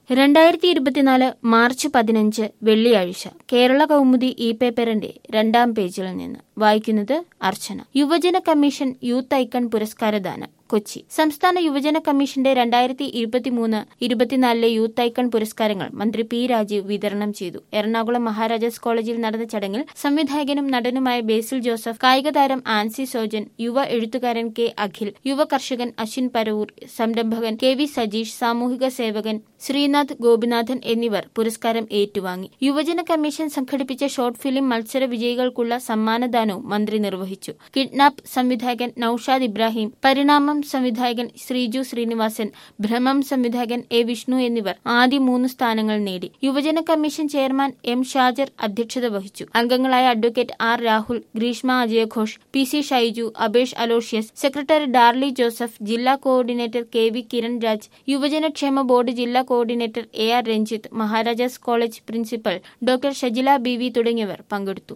രണ്ടായിരത്തി ഇരുപത്തിനാല് മാർച്ച് പതിനഞ്ച് വെള്ളിയാഴ്ച കേരള കൗമുദി ഇ പേപ്പറിന്റെ രണ്ടാം പേജിൽ നിന്ന് വായിക്കുന്നത് അർച്ചന യുവജന കമ്മീഷൻ യൂത്ത് ഐക്കൺ പുരസ്കാരദാനം കൊച്ചി സംസ്ഥാന യുവജന കമ്മീഷന്റെ രണ്ടായിരത്തി ഇരുപത്തിമൂന്ന് ഇരുപത്തിനാലിലെ യൂത്ത് ഐക്കൺ പുരസ്കാരങ്ങൾ മന്ത്രി പി രാജീവ് വിതരണം ചെയ്തു എറണാകുളം മഹാരാജാസ് കോളേജിൽ നടന്ന ചടങ്ങിൽ സംവിധായകനും നടനുമായ ബേസിൽ ജോസഫ് കായിക താരം ആൻസി സോജൻ യുവ എഴുത്തുകാരൻ കെ അഖിൽ യുവ കർഷകൻ അശ്വിൻ പരവൂർ സംരംഭകൻ കെ വി സജീഷ് സാമൂഹിക സേവകൻ ശ്രീനാഥ് ഗോപിനാഥൻ എന്നിവർ പുരസ്കാരം ഏറ്റുവാങ്ങി യുവജന കമ്മീഷൻ സംഘടിപ്പിച്ച ഷോർട്ട് ഫിലിം മത്സര വിജയികൾക്കുള്ള സമ്മാനദാനവും മന്ത്രി നിർവഹിച്ചു കിഡ്നാപ്പ് സംവിധായകൻ നൌഷാദ് ഇബ്രാഹിം പരിണാമം സംവിധായകൻ ശ്രീജു ശ്രീനിവാസൻ ഭ്രമം സംവിധായകൻ എ വിഷ്ണു എന്നിവർ ആദ്യ മൂന്ന് സ്ഥാനങ്ങൾ നേടി യുവജന കമ്മീഷൻ ചെയർമാൻ എം ഷാജർ അധ്യക്ഷത വഹിച്ചു അംഗങ്ങളായ അഡ്വക്കേറ്റ് ആർ രാഹുൽ ഗ്രീഷ്മ അജയഘോഷ് P C Shaiju Abesh Aloysius secretary Darly Joseph ജില്ലാ coordinator K V Kiran Raj യുവജനക്ഷേമ ബോർഡ് ജില്ലാ coordinator A R Ranjith Maharajas college principal doctor Shajila B V തുടങ്ങിയവർ പങ്കെടുത്തു